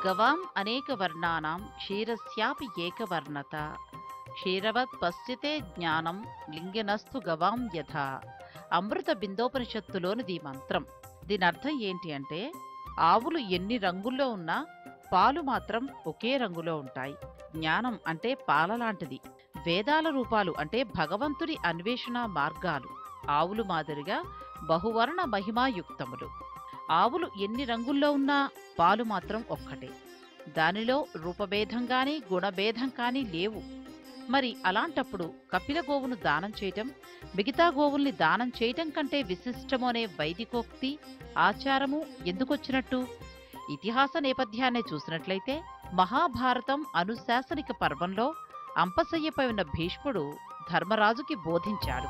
గవాం అనేక వర్ణానాం క్షీరస్యాపి ఏకవర్ణత క్షీరవత్ పశ్చితే జ్ఞానం లింగినస్తు గవాం యథ అమృత బిందోపనిషత్తులోనిది ఈ మంత్రం దీని అర్థం ఏంటి అంటే ఆవులు ఎన్ని రంగుల్లో ఉన్నా పాలు మాత్రం ఒకే రంగులో ఉంటాయి జ్ఞానం అంటే పాల లాంటిది వేదాల రూపాలు అంటే భగవంతుని అన్వేషణ మార్గాలు ఆవులు మాదిరిగా బహువర్ణ మహిమాయుక్తములు ఆవులు ఎన్ని రంగుల్లో ఉన్నా పాలు మాత్రం ఒక్కటే దానిలో రూపభేదం కానీ గుణభేదం కానీ లేవు మరి అలాంటప్పుడు కపిల గోవును దానం చేయటం మిగతా గోవుల్ని దానం చేయటం కంటే విశిష్టము అనే వైదికోక్తి ఆచారము ఎందుకొచ్చినట్టు ఇతిహాస నేపథ్యాన్ని చూసినట్లయితే మహాభారతం అనుశాసనిక పర్వంలో అంపశయ్యపై ఉన్న భీష్ముడు ధర్మరాజుకి బోధించాడు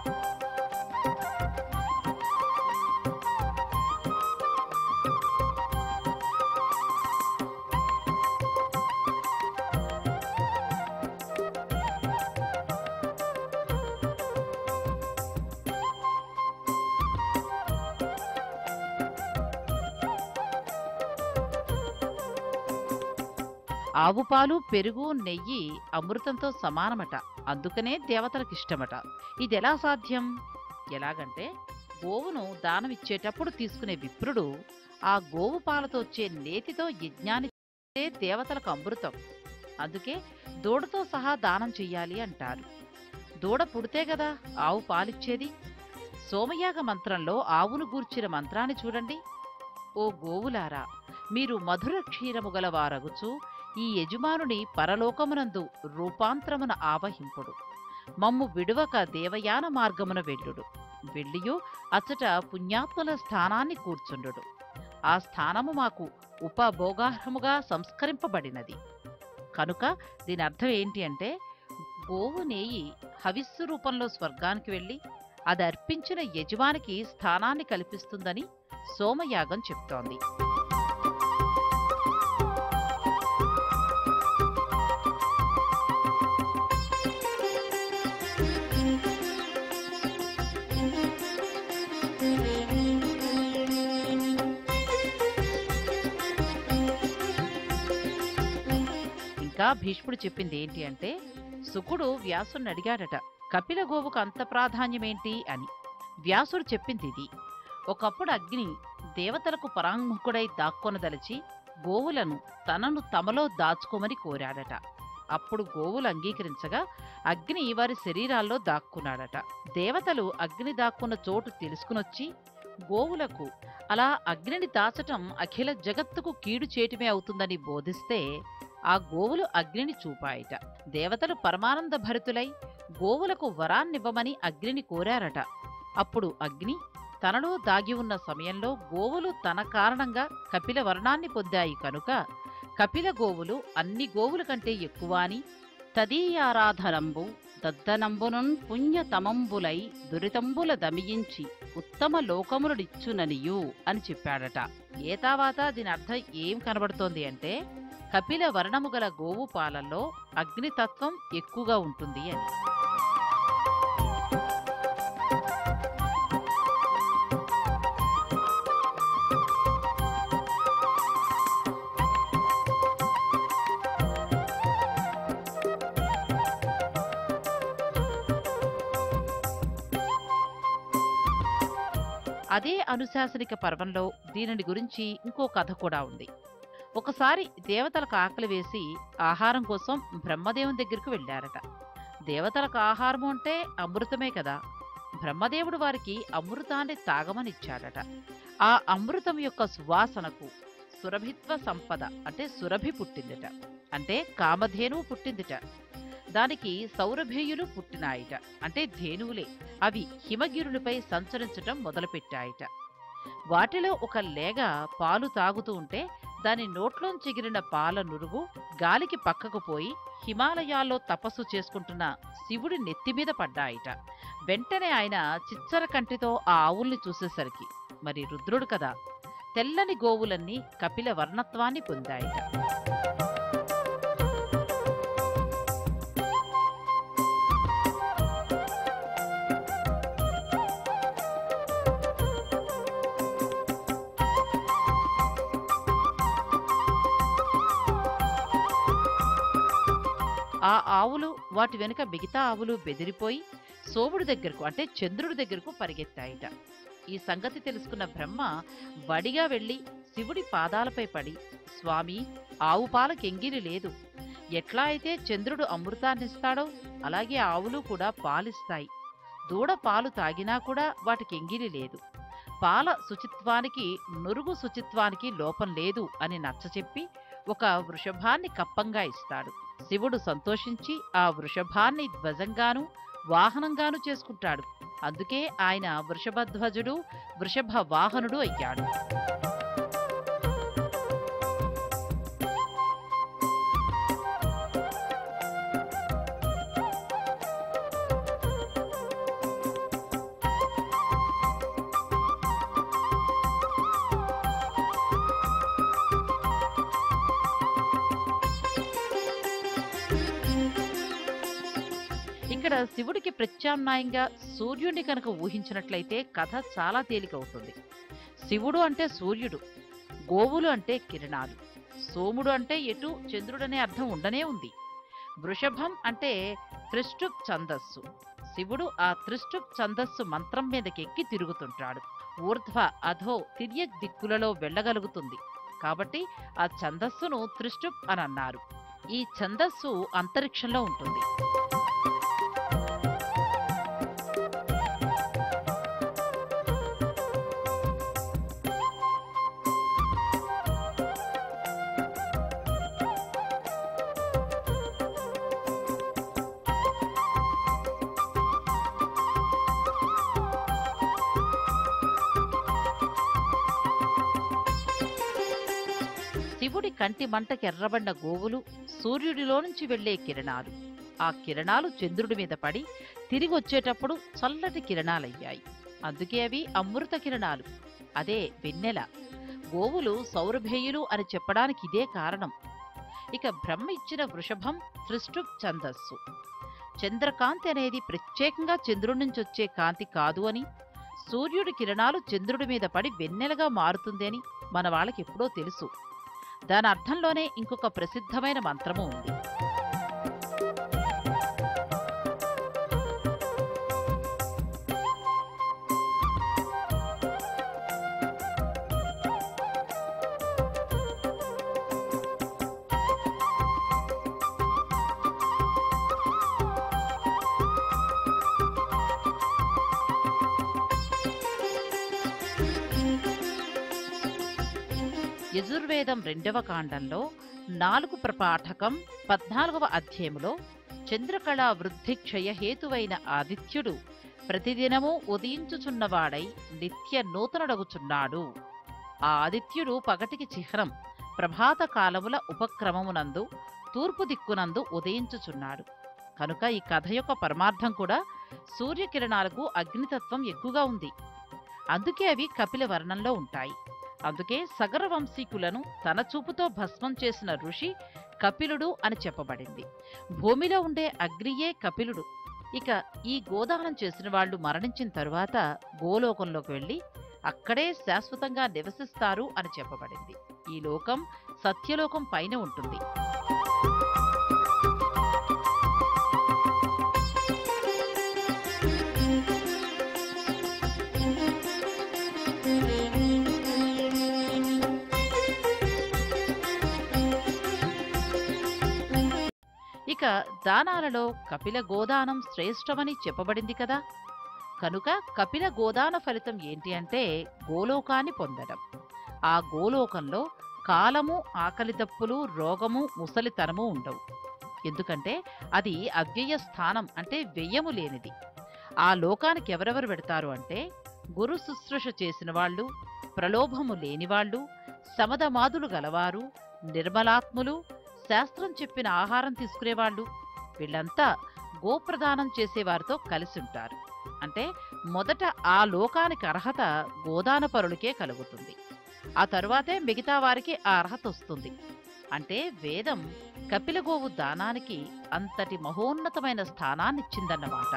ఆవు పాలు పెరుగు నెయ్యి అమృతంతో సమానమట అందుకనే దేవతలకిష్టమట ఇది ఎలా సాధ్యం ఎలాగంటే గోవును దానం ఇచ్చేటప్పుడు తీసుకునే విప్రుడు ఆ గోవు పాలతో వచ్చే నేతితో యజ్ఞాన్ని చేస్తే దేవతలకు అమృతం అందుకే దూడతో సహా దానం చెయ్యాలి అంటారు దూడ పుడితే కదా ఆవు పాలిచ్చేది సోమయాగ మంత్రంలో ఆవును గూర్చిన మంత్రాన్ని చూడండి ఓ గోవులారా మీరు మధుర క్షీరము గల వారగుచు ఈ యజమానుని పరలోకమునందు రూపాంతరమున ఆవహింపుడు మమ్ము విడువక దేవయాన మార్గమున వెళ్ళుడు వెళ్ళియు అచ్చట పుణ్యాత్మల స్థానాన్ని కూర్చుండుడు ఆ స్థానము మాకు ఉపభోగార్హముగా సంస్కరింపబడినది కనుక దీని అర్థం ఏంటి అంటే గోవు నేయి హవిస్సు రూపంలో స్వర్గానికి వెళ్ళి అది అర్పించిన యజమానికి స్థానాన్ని కల్పిస్తుందని సోమయాగం చెప్తోంది ఇంకా భీష్ముడు చెప్పింది ఏంటి అంటే సుకుడు వ్యాసుని అడిగాడట కపిల గోవుకు అంత ప్రాధాన్యమేంటి అని వ్యాసుడు చెప్పింది ఇది ఒకప్పుడు అగ్ని దేవతలకు పరాంగుకుడై దాక్కొనదలిచి గోవులను తనను తమలో దాచుకోమని కోరాడట అప్పుడు గోవులు అంగీకరించగా అగ్ని వారి శరీరాల్లో దాక్కున్నాడట దేవతలు అగ్ని దాక్కున్న చోటు తెలుసుకునొచ్చి గోవులకు అలా అగ్నిని దాచటం అఖిల జగత్తుకు కీడు చేయటమే అవుతుందని బోధిస్తే ఆ గోవులు అగ్నిని చూపాయిట దేవతలు పరమానంద భరితులై గోవులకు వరాన్నివ్వమని అగ్నిని కోరారట అప్పుడు అగ్ని తనలో దాగి ఉన్న సమయంలో గోవులు తన కారణంగా కపిల వర్ణాన్ని పొందాయి కనుక కపిల గోవులు అన్ని గోవుల కంటే ఎక్కువ అని తదీయారాధనంబు దద్దనంబునున్ పుణ్యతమంబులై దురితంబుల దమియించి ఉత్తమ లోకములనిచ్చుననియు అని చెప్పాడట ఏ తర్వాత దీని అర్థం ఏం కనబడుతోంది అంటే కపిల వర్ణము గల గోవు పాలల్లో అగ్నితత్వం ఎక్కువగా ఉంటుంది అని అదే అనుశాసనిక పర్వంలో దీనిని గురించి ఇంకో కథ కూడా ఉంది ఒకసారి దేవతలకు ఆకలి వేసి ఆహారం కోసం బ్రహ్మదేవుని దగ్గరికి వెళ్ళారట దేవతలకు ఆహారము అంటే అమృతమే కదా బ్రహ్మదేవుడు వారికి అమృతాన్ని తాగమని ఇచ్చాడట ఆ అమృతం యొక్క సువాసనకు సురభిత్వ సంపద అంటే సురభి పుట్టిందిట అంటే కామధేనువు పుట్టిందిట దానికి సౌరభేయులు పుట్టినాయిట అంటే ధేనువులే అవి హిమగిరులపై సంచరించటం మొదలుపెట్టాయిట వాటిలో ఒక లేగ పాలు తాగుతూ ఉంటే దాని నోట్లోంచి ఎగిరిన పాల నురుగు గాలికి పక్కకు పోయి హిమాలయాల్లో తపస్సు చేసుకుంటున్న శివుడి నెత్తిమీద పడ్డాయిట వెంటనే ఆయన చిచ్చర కంటితో ఆ ఆవుల్ని చూసేసరికి మరి రుద్రుడు కదా తెల్లని గోవులన్నీ కపిల వర్ణత్వాన్ని పొందాయిట ఆవులు వాటి వెనుక మిగతా ఆవులు బెదిరిపోయి సోముడి దగ్గరకు అంటే చంద్రుడి దగ్గరకు పరిగెత్తాయిట ఈ సంగతి తెలుసుకున్న బ్రహ్మ వడిగా వెళ్ళి శివుడి పాదాలపై పడి స్వామి ఆవు పాలకెంగిలి లేదు ఎట్లా అయితే చంద్రుడు అమృతాన్నిస్తాడో అలాగే ఆవులు కూడా పాలిస్తాయి దూడ పాలు తాగినా కూడా వాటికి ఎంగిలి లేదు పాల శుచిత్వానికి నురుగు శుచిత్వానికి లోపం లేదు అని నచ్చచెప్పి ఒక వృషభాన్ని కప్పంగా ఇస్తాడు శివుడు సంతోషించి ఆ వృషభాన్ని ధ్వజంగాను వాహనంగాను చేసుకుంటాడు అందుకే ఆయన వృషభధ్వజుడు వృషభ వాహనుడు అయ్యాడు ఇక్కడ శివుడికి ప్రత్యామ్నాయంగా సూర్యుడిని కనుక ఊహించినట్లయితే కథ చాలా తేలికవుతుంది శివుడు అంటే సూర్యుడు గోవులు అంటే కిరణాలు సోముడు అంటే ఎటు చంద్రుడనే అర్థం ఉండనే ఉంది వృషభం అంటే త్రిష్టుప్ ఛందస్సు శివుడు ఆ త్రిష్టుప్ ఛందస్సు మంత్రం మీదకెక్కి తిరుగుతుంటాడు ఊర్ధ్వ అధో తిర్యక్ దిక్కులలో వెళ్ళగలుగుతుంది కాబట్టి ఆ ఛందస్సును త్రిష్టుప్ అని అన్నారు ఈ ఛందస్సు అంతరిక్షంలో ఉంటుంది శివుడి కంటి మంటకి ఎర్రబడిన గోవులు సూర్యుడిలో నుంచి వెళ్లే కిరణాలు ఆ కిరణాలు చంద్రుడి మీద పడి తిరిగి వచ్చేటప్పుడు చల్లటి కిరణాలయ్యాయి అందుకే అవి అమృత కిరణాలు అదే వెన్నెల గోవులు సౌరభేయులు అని చెప్పడానికి ఇదే కారణం ఇక బ్రహ్మ ఇచ్చిన వృషభం త్రిష్టుప్ ఛందస్సు చంద్రకాంతి అనేది ప్రత్యేకంగా చంద్రుడి నుంచి వచ్చే కాంతి కాదు అని సూర్యుడి కిరణాలు చంద్రుడి మీద పడి వెన్నెలగా మారుతుంది అని మన వాళ్ళకి ఎప్పుడో తెలుసు దాని అర్థంలోనే ఇంకొక ప్రసిద్ధమైన మంత్రము ఉంది యజుర్వేదం రెండవ కాండంలో నాలుగు ప్రపాఠకం పద్నాలుగవ అధ్యాయములో చంద్రకళ వృద్ధి క్షయ హేతువైన ఆదిత్యుడు ప్రతిదినము ఉదయించుచున్నవాడై నిత్య నూతనడగుచున్నాడు ఆ ఆదిత్యుడు పగటికి చిహ్నం ప్రభాత కాలముల ఉపక్రమమునందు తూర్పు దిక్కునందు ఉదయించుచున్నాడు కనుక ఈ కథ యొక్క పరమార్థం కూడా సూర్యకిరణాలకు అగ్నితత్వం ఎక్కువగా ఉంది అందుకే అవి కపిల వర్ణంలో ఉంటాయి అందుకే సగర వంశీకులను తన చూపుతో భస్మం చేసిన ఋషి కపిలుడు అని చెప్పబడింది భూమిలో ఉండే అగ్నియే కపిలుడు ఇక ఈ గోదానం చేసిన వాళ్ళు మరణించిన తరువాత గోలోకంలోకి వెళ్ళి అక్కడే శాశ్వతంగా నివసిస్తారు అని చెప్పబడింది ఈ లోకం సత్యలోకం పైన ఉంటుంది ఇక దానాలలో కపిల గోదానం శ్రేష్టమని చెప్పబడింది కదా కనుక కపిల గోదాన ఫలితం ఏంటి అంటే గోలోకాన్ని పొందడం ఆ గోలోకంలో కాలము ఆకలి దప్పులు రోగము ముసలితనము ఉండవు ఎందుకంటే అది అవ్యయ స్థానం అంటే వ్యయము లేనిది ఆ లోకానికి ఎవరెవరు పెడతారు అంటే గురు శుశ్రూష చేసిన వాళ్ళు ప్రలోభము లేనివాళ్ళు సమదమాదులు గలవారు నిర్మలాత్ములు శాస్త్రం చెప్పిన ఆహారం తీసుకునేవాళ్ళు వీళ్ళంతా గోప్రదానం చేసేవారితో కలిసి ఉంటారు అంటే మొదట ఆ లోకానికి అర్హత గోదాన పరులకే కలుగుతుంది ఆ తరువాతే మిగతా వారికి ఆ అర్హత వస్తుంది అంటే వేదం కపిలగోవు దానానికి అంతటి మహోన్నతమైన స్థానాన్నిచ్చిందన్నమాట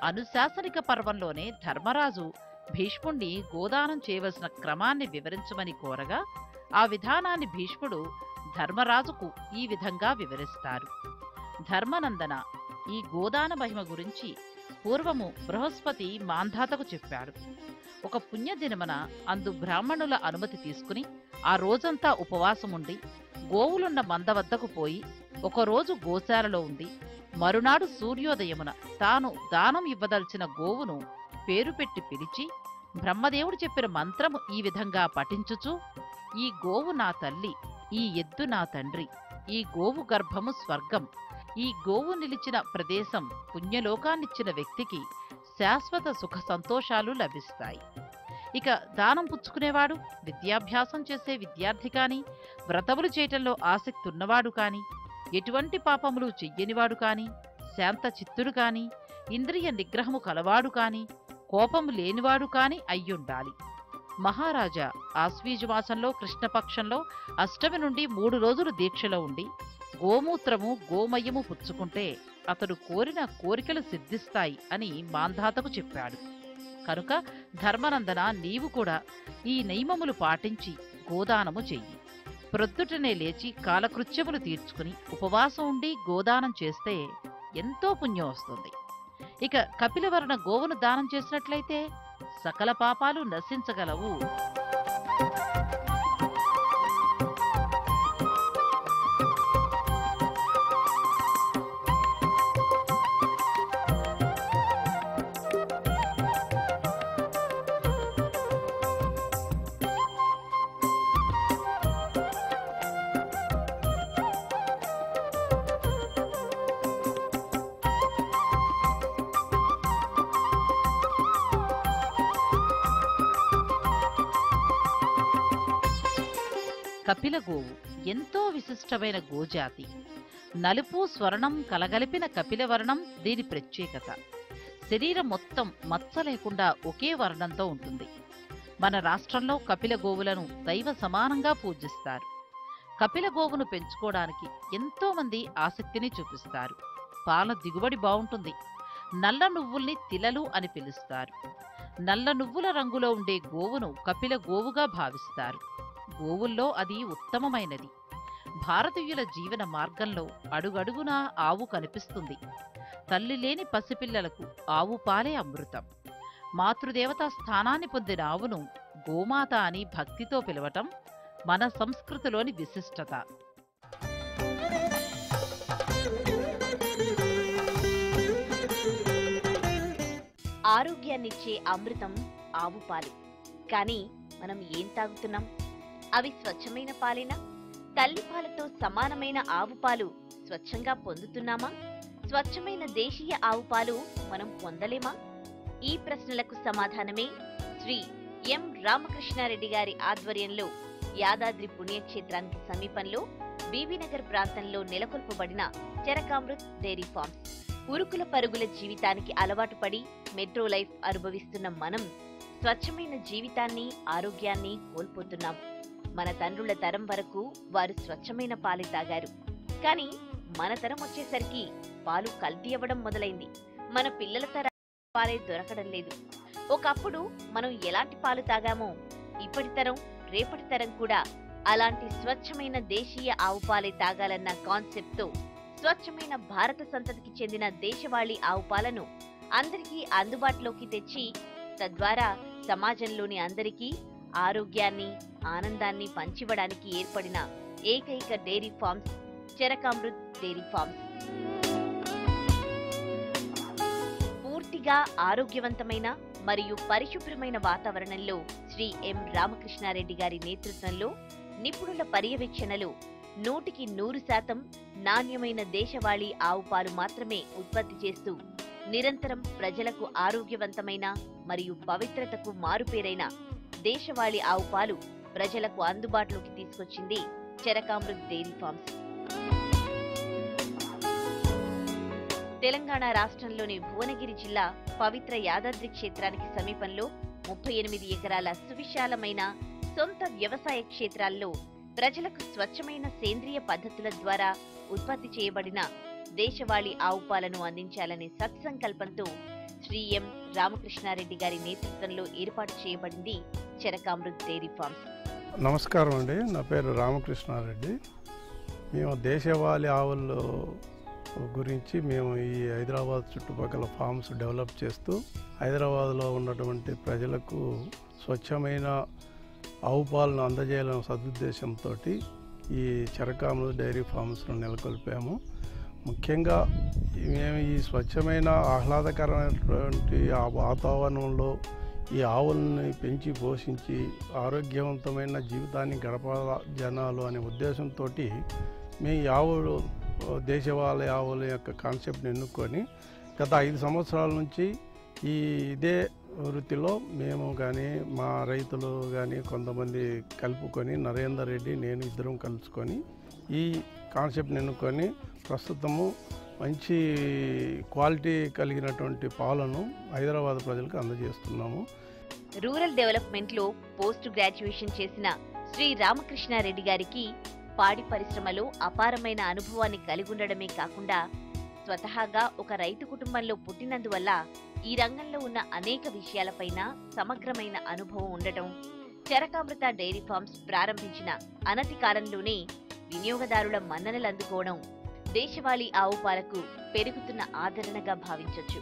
అనుశాసనిక పర్వంలోనే ధర్మరాజు భీష్ముణ్ణి గోదానం చేయవలసిన క్రమాన్ని వివరించమని కోరగా ఆ విధానాన్ని భీష్ముడు ధర్మరాజుకు ఈ విధంగా వివరిస్తారు ధర్మనందన ఈ గోదాన మహిమ గురించి పూర్వము బృహస్పతి మాంధాతకు చెప్పాడు ఒక పుణ్యదినమున అందు బ్రాహ్మణుల అనుమతి తీసుకుని ఆ రోజంతా ఉపవాసముండి గోవులున్న మంద వద్దకు పోయి ఒకరోజు గోశాలలో ఉండి మరునాడు సూర్యోదయమున తాను దానం ఇవ్వదలిచిన గోవును పేరు పెట్టి పిలిచి బ్రహ్మదేవుడు చెప్పిన మంత్రము ఈ విధంగా పఠించుచు ఈ గోవు నా తల్లి ఈ ఎద్దు నా తండ్రి ఈ గోవు గర్భము స్వర్గం ఈ గోవు నిలిచిన ప్రదేశం పుణ్యలోకాన్నిచ్చిన వ్యక్తికి శాశ్వత సుఖ సంతోషాలు లభిస్తాయి ఇక దానం పుచ్చుకునేవాడు విద్యాభ్యాసం చేసే విద్యార్థి కాని వ్రతములు చేయటంలో ఆసక్తి ఉన్నవాడు కాని ఎటువంటి పాపములు చెయ్యనివాడు కాని శాంత చిత్తుడు కాని ఇంద్రియ నిగ్రహము కలవాడు కాని కోపము లేనివాడు కాని అయ్యుండాలి మహారాజా ఆశ్వీజమాసంలో కృష్ణపక్షంలో అష్టమి నుండి మూడు రోజులు దీక్షలో ఉండి గోమూత్రము గోమయము పుచ్చుకుంటే అతడు కోరిన కోరికలు సిద్ధిస్తాయి అని మాంధాతకు చెప్పాడు కనుక ధర్మనందన నీవు కూడా ఈ నియమములు పాటించి గోదానము చెయ్యి ప్రొద్దుటనే లేచి కాలకృత్యములు తీర్చుకుని ఉపవాసం ఉండి గోదానం చేస్తే ఎంతో పుణ్యం వస్తుంది ఇక కపిలవర్ణ గోవును దానం చేసినట్లయితే సకల పాపాలు నశించగలవు కపిల గోవు ఎంతో విశిష్టమైన గోజాతి నలుపు స్వర్ణం కలగలిపిన కపిలవర్ణం దీని ప్రత్యేకత శరీరం మొత్తం మచ్చ లేకుండా ఒకే వర్ణంతో ఉంటుంది మన రాష్ట్రంలో కపిల గోవులను దైవ సమానంగా పూజిస్తారు కపిల గోవును పెంచుకోవడానికి ఎంతో మంది ఆసక్తిని చూపిస్తారు పాల దిగుబడి బావుంటుంది నల్ల నువ్వుల్ని తిలలు అని పిలుస్తారు నల్ల నువ్వుల రంగులో ఉండే గోవును కపిల గోవుగా భావిస్తారు గోవుల్లో అది ఉత్తమమైనది భారతీయుల జీవన మార్గంలో అడుగడుగునా ఆవు కనిపిస్తుంది తల్లి లేని పసిపిల్లలకు ఆవు పాలే అమృతం మాతృదేవతా స్థానాన్ని పొందిన ఆవును గోమాత అని భక్తితో పిలవటం మన సంస్కృతిలోని విశిష్టత ఆరోగ్యాన్నిచ్చే అమృతం ఆవు పాలు కానీ మనం ఏం తాగుతున్నాం అవి స్వచ్ఛమైన పాలేనా తల్లి పాలతో సమానమైన ఆవు పాలు స్వచ్ఛంగా పొందుతున్నామా స్వచ్ఛమైన దేశీయ ఆవు పాలు మనం పొందలేమా ఈ ప్రశ్నలకు సమాధానమే శ్రీ ఎం రామకృష్ణారెడ్డి గారి ఆధ్వర్యంలో యాదాద్రి పుణ్యక్షేత్రానికి సమీపంలో బీబీనగర్ ప్రాంతంలో నెలకొల్పబడిన చరకామృత్ డైరీ ఫార్మ్స్ ఉరుకుల పరుగుల జీవితానికి అలవాటు పడి మెట్రో లైఫ్ అనుభవిస్తున్న మనం స్వచ్ఛమైన జీవితాన్ని ఆరోగ్యాన్ని కోల్పోతున్నాం మన తండ్రుల తరం వరకు వారు స్వచ్ఛమైన పాలు తాగారు కానీ మన తరం వచ్చేసరికి పాలు కల్తీ అవ్వడం మొదలైంది మన పిల్లల తరం పాలే దొరకడం లేదు ఒకప్పుడు మనం ఎలాంటి పాలు తాగామో ఇప్పటి తరం రేపటి తరం కూడా అలాంటి స్వచ్ఛమైన దేశీయ ఆవు పాలే తాగాలన్న కాన్సెప్ట్ తో స్వచ్ఛమైన భారత సంతతికి చెందిన దేశవాళీ ఆవు పాలను అందరికీ అందుబాటులోకి తెచ్చి తద్వారా సమాజంలోని అందరికీ ఆరోగ్యాన్ని ఆనందాన్ని పంచివ్వడానికి ఏర్పడిన ఏకైక dairy farms Charakamrut dairy farms పూర్తిగా ఆరోగ్యవంతమైన మరియు పరిశుభ్రమైన వాతావరణంలో శ్రీ ఎం రామకృష్ణారెడ్డి గారి నేతృత్వంలో నిపుణుల పర్యవేక్షణలో నూటికి నూరు శాతం నాణ్యమైన దేశవాళీ ఆవు పాలు మాత్రమే ఉత్పత్తి చేస్తూ నిరంతరం ప్రజలకు ఆరోగ్యవంతమైన మరియు పవిత్రతకు మారుపేరైన దేశవాళీ ఆవు పాలు ప్రజలకు అందుబాటులోకి తీసుకొచ్చింది చరకామృత్ డైరీ ఫార్మ్స్ తెలంగాణ రాష్ట్రంలోని భువనగిరి జిల్లా పవిత్ర యాదాద్రి క్షేత్రానికి సమీపంలో ముప్పై ఎనిమిది ఎకరాల సువిశాలమైన సొంత వ్యవసాయ క్షేత్రాల్లో ప్రజలకు స్వచ్ఛమైన సేంద్రియ పద్ధతుల ద్వారా ఉత్పత్తి చేయబడిన దేశవాళీ ఆవు పాలను అందించాలనే సత్సంకల్పంతో శ్రీ ఎం రామకృష్ణారెడ్డి గారి నేతృత్వంలో ఏర్పాటు చేయబడింది చరకామృత్ డైరీ ఫార్మ్స్ నమస్కారం అండి నా పేరు రామకృష్ణారెడ్డి మేము దేశవాళీ ఆవుల గురించి మేము ఈ హైదరాబాద్ చుట్టుపక్కల ఫార్మ్స్ డెవలప్ చేస్తూ హైదరాబాద్లో ఉన్నటువంటి ప్రజలకు స్వచ్ఛమైన ఆవు పాలను అందజేయాలనే సదుద్దేశంతో ఈ చరకాములు డైరీ ఫార్మ్స్ను నెలకొల్పాము ముఖ్యంగా మేము ఈ స్వచ్ఛమైన ఆహ్లాదకరమైనటువంటి ఆ వాతావరణంలో ఈ ఆవుల్ని పెంచి పోషించి ఆరోగ్యవంతమైన జీవితాన్ని గడపాల జనాలు అనే ఉద్దేశంతో మేము ఈ ఆవులు దేశవాళీ ఆవుల యొక్క కాన్సెప్ట్ని ఎన్నుకొని గత ఐదు సంవత్సరాల నుంచి ఈ ఇదే వృత్తిలో మేము కానీ మా రైతులు కానీ కొంతమంది కలుపుకొని నరేందర్ రెడ్డి నేను ఇద్దరం కలుసుకొని ఈ కాన్సెప్ట్ని ఎన్నుకొని ప్రస్తుతము మంచి క్వాలిటీ కలిగినటువంటి పాలను హైదరాబాద్ ప్రజలకు అందజేస్తున్నాము రూరల్ డెవలప్మెంట్ లో పోస్ట్ గ్రాడ్యుయేషన్ చేసిన శ్రీ రామకృష్ణారెడ్డి గారికి పాడి పరిశ్రమలో అపారమైన అనుభవాన్ని కలిగి ఉండడమే కాకుండా స్వతహాగా ఒక రైతు కుటుంబంలో పుట్టినందువల్ల ఈ రంగంలో ఉన్న అనేక విషయాలపైన సమగ్రమైన అనుభవం ఉండటం చరకామృత డైరీ ఫార్మ్స్ ప్రారంభించిన అనతి కాలంలోనే వినియోగదారుల మన్ననలు అందుకోవడం దేశవాళీ ఆవు పాలకు పెరుగుతున్న ఆదరణగా భావించొచ్చు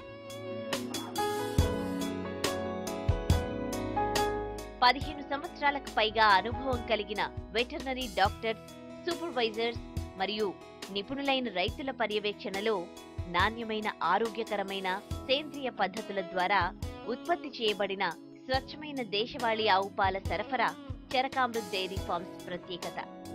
పదిహేను సంవత్సరాలకు పైగా అనుభవం కలిగిన వెటర్నరీ డాక్టర్స్ సూపర్వైజర్స్ మరియు నిపుణులైన రైతుల పర్యవేక్షణలో నాణ్యమైన ఆరోగ్యకరమైన సేంద్రియ పద్ధతుల ద్వారా ఉత్పత్తి చేయబడిన స్వచ్ఛమైన దేశవాళీ ఆవు పాల సరఫరా చరకామృత్ డైరీ ఫార్మ్స్ ప్రత్యేకత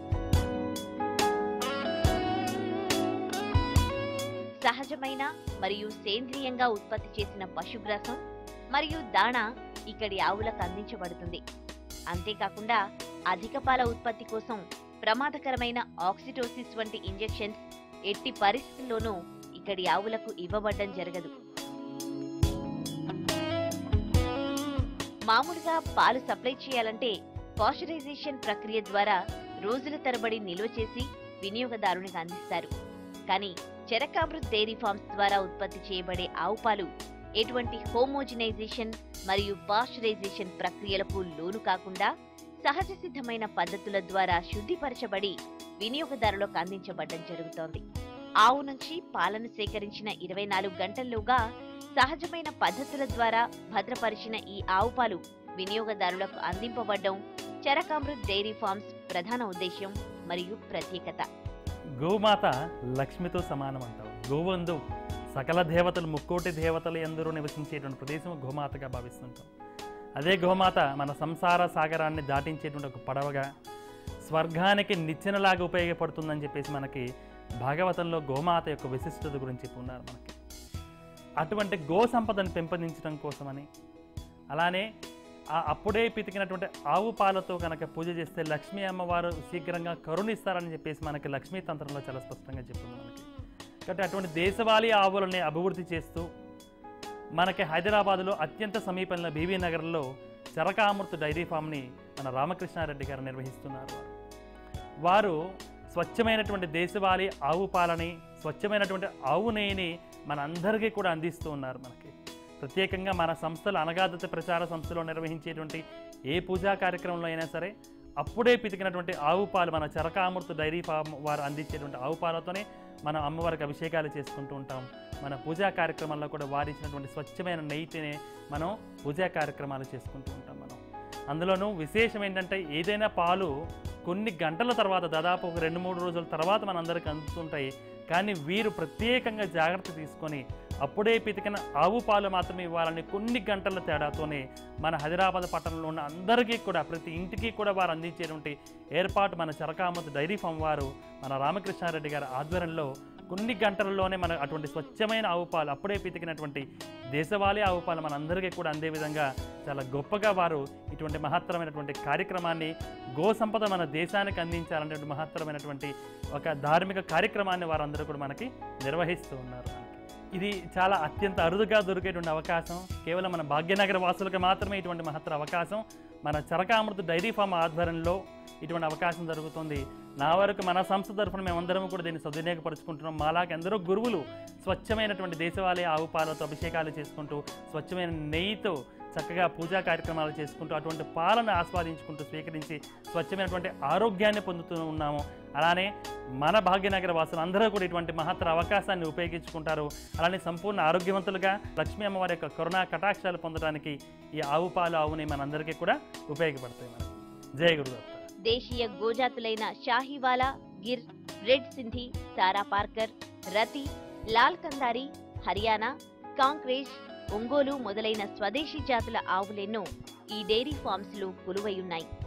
సహజమైన మరియు సేంద్రియంగా ఉత్పత్తి చేసిన పశుగ్రాసం మరియు దాణా ఇక్కడి ఆవులకు అందించబడుతుంది అంతేకాకుండా అధిక పాల ఉత్పత్తి కోసం ప్రమాదకరమైన ఆక్సిటోసిస్ వంటి ఇంజెక్షన్స్ ఎట్టి పరిస్థితుల్లోనూ ఇక్కడి ఆవులకు ఇవ్వబడ్డం జరగదు మామూలుగా పాలు సప్లై చేయాలంటే పాస్చరైజేషన్ ప్రక్రియ ద్వారా రోజుల తరబడి నిల్వ చేసి వినియోగదారునికి అందిస్తారు కానీ చెరకామృత్ డైరీ ఫార్మ్స్ ద్వారా ఉత్పత్తి చేయబడే ఆవు పాలు ఎటువంటి హోమోజినైజేషన్ మరియు పాస్చరైజేషన్ ప్రక్రియలకు లోను కాకుండా సహజ సిద్ధమైన పద్ధతుల ద్వారా శుద్ధిపరచబడి వినియోగదారులకు అందించబడడం జరుగుతోంది ఆవు నుంచి పాలను సేకరించిన ఇరవై నాలుగు గంటల్లోగా సహజమైన పద్ధతుల ద్వారా భద్రపరిచిన ఈ ఆవు పాలు వినియోగదారులకు అందింపబడడం చరకామృత్ డైరీ ఫార్మ్స్ ప్రధాన ఉద్దేశ్యం మరియు ప్రత్యేకత గోమాత లక్ష్మితో సమానం అంటారు గోవందు సకల దేవతలు ముక్కోటి దేవతలు ఎందరూ నివసించేటువంటి ప్రదేశం గోమాతగా భావిస్తుంటాం అదే గోమాత మన సంసార సాగరాన్ని దాటించేటువంటి ఒక పడవగా స్వర్గానికి నిచ్చెనలాగా ఉపయోగపడుతుందని చెప్పేసి మనకి భాగవతంలో గోమాత యొక్క విశిష్టత గురించి చెప్పి ఉన్నారు మనకి అటువంటి గో సంపదను పెంపొందించడం కోసమని అలానే ఆ అప్పుడే పితికినటువంటి ఆవు పాలతో కనుక పూజ చేస్తే లక్ష్మీ అమ్మవారు శీఘ్రంగా కరుణిస్తారని చెప్పేసి మనకి లక్ష్మీ తంత్రంలో చాలా స్పష్టంగా చెప్తుంది మనకి కాబట్టి అటువంటి దేశవాళీ ఆవులని అభివృద్ధి చేస్తూ మనకి హైదరాబాద్లో అత్యంత సమీపంలో బీవీ నగర్లో చరకామృత్ డైరీ ఫామ్ని మన రామకృష్ణారెడ్డి గారు నిర్వహిస్తున్నారు వారు వారు స్వచ్ఛమైనటువంటి దేశవాళీ ఆవు పాలని స్వచ్ఛమైనటువంటి ఆవు నెయ్యిని మన అందరికీ కూడా అందిస్తూ ఉన్నారు మనకి ప్రత్యేకంగా మన సంస్థలు అనగాధత ప్రచార సంస్థలో నిర్వహించేటువంటి ఏ పూజా కార్యక్రమంలో అయినా సరే అప్పుడే పితికినటువంటి ఆవు పాలు మన చరకామృత డైరీ ఫామ్ వారు అందించేటువంటి ఆవు పాలతోనే మనం అమ్మవారికి అభిషేకాలు చేసుకుంటూ ఉంటాం మన పూజా కార్యక్రమాల్లో కూడా వారు ఇచ్చినటువంటి స్వచ్ఛమైన నెయ్యితోనే మనం పూజా కార్యక్రమాలు చేసుకుంటూ ఉంటాం మనం అందులోనూ విశేషం ఏంటంటే ఏదైనా పాలు కొన్ని గంటల తర్వాత దాదాపు ఒక రెండు మూడు రోజుల తర్వాత మనందరికి అందుతుంటాయి కానీ వీరు ప్రత్యేకంగా జాగ్రత్త తీసుకొని అప్పుడే పితికిన ఆవు పాలు మాత్రమే ఇవ్వాలని కొన్ని గంటల తేడాతోనే మన హైదరాబాద్ పట్టణంలో ఉన్న అందరికీ కూడా ప్రతి ఇంటికి కూడా వారు అందించేటువంటి ఏర్పాటు మన చరకామత్ డైరీ ఫామ్ వారు మన రామకృష్ణారెడ్డి గారి ఆధ్వర్యంలో కొన్ని గంటలలోనే మన అటువంటి స్వచ్ఛమైన ఆవు పాలు అప్పుడే పితికినటువంటి దేశవాళీ ఆవు పాలు మనందరికీ కూడా అందే విధంగా చాలా గొప్పగా వారు ఇటువంటి మహత్తరమైనటువంటి కార్యక్రమాన్ని గో సంపద మన దేశానికి అందించాలనే మహత్తరమైనటువంటి ఒక ధార్మిక కార్యక్రమాన్ని వారందరూ కూడా మనకి నిర్వహిస్తూ ఉన్నారు ఇది చాలా అత్యంత అరుదుగా దొరికేటువంటి అవకాశం కేవలం మన భాగ్యనగర వాసులకు మాత్రమే ఇటువంటి మహత్తర అవకాశం మన చరకామృత డైరీ ఫామ్ ఆధ్వర్యంలో ఇటువంటి అవకాశం జరుగుతుంది నా వరకు మన సంస్థ తరఫున మేమందరం కూడా దీన్ని సద్వినియోగపరుచుకుంటున్నాం మాలాగా ఎందరో గురువులు స్వచ్ఛమైనటువంటి దేశవాళీ ఆవు పాలతో అభిషేకాలు చేసుకుంటూ స్వచ్ఛమైన నెయ్యితో చక్కగా పూజా కార్యక్రమాలు చేసుకుంటూ అటువంటి పాలన ఆస్వాదించుకుంటూ స్వీకరించి స్వచ్ఛమైనటువంటి ఆరోగ్యాన్ని పొందుతూ ఉన్నాము అలానే మన భాగ్యనగర వాసులు అందరూ కూడా ఇటువంటి మహత్తర అవకాశాన్ని ఉపయోగించుకుంటారు అలానే సంపూర్ణ ఆరోగ్యవంతులుగా లక్ష్మీ అమ్మవారి యొక్క కరుణా కటాక్షాలు పొందడానికి ఈ ఆవు పాలు ఆవుని మనందరికీ కూడా ఉపయోగపడతాయి మనకి జయ గురుదత్త దేశీయ గోజాతులైన షాహివాలా గిర్ రెడ్ సింధి సారా పార్కర్ రతి లాల్ కందారి హర్యానా కాంక్రేజ్ ఒంగోలు మొదలైన స్వదేశీ జాతుల ఆవులెన్నో ఈ డైరీ ఫార్మ్స్ లో కొలువై ఉన్నాయి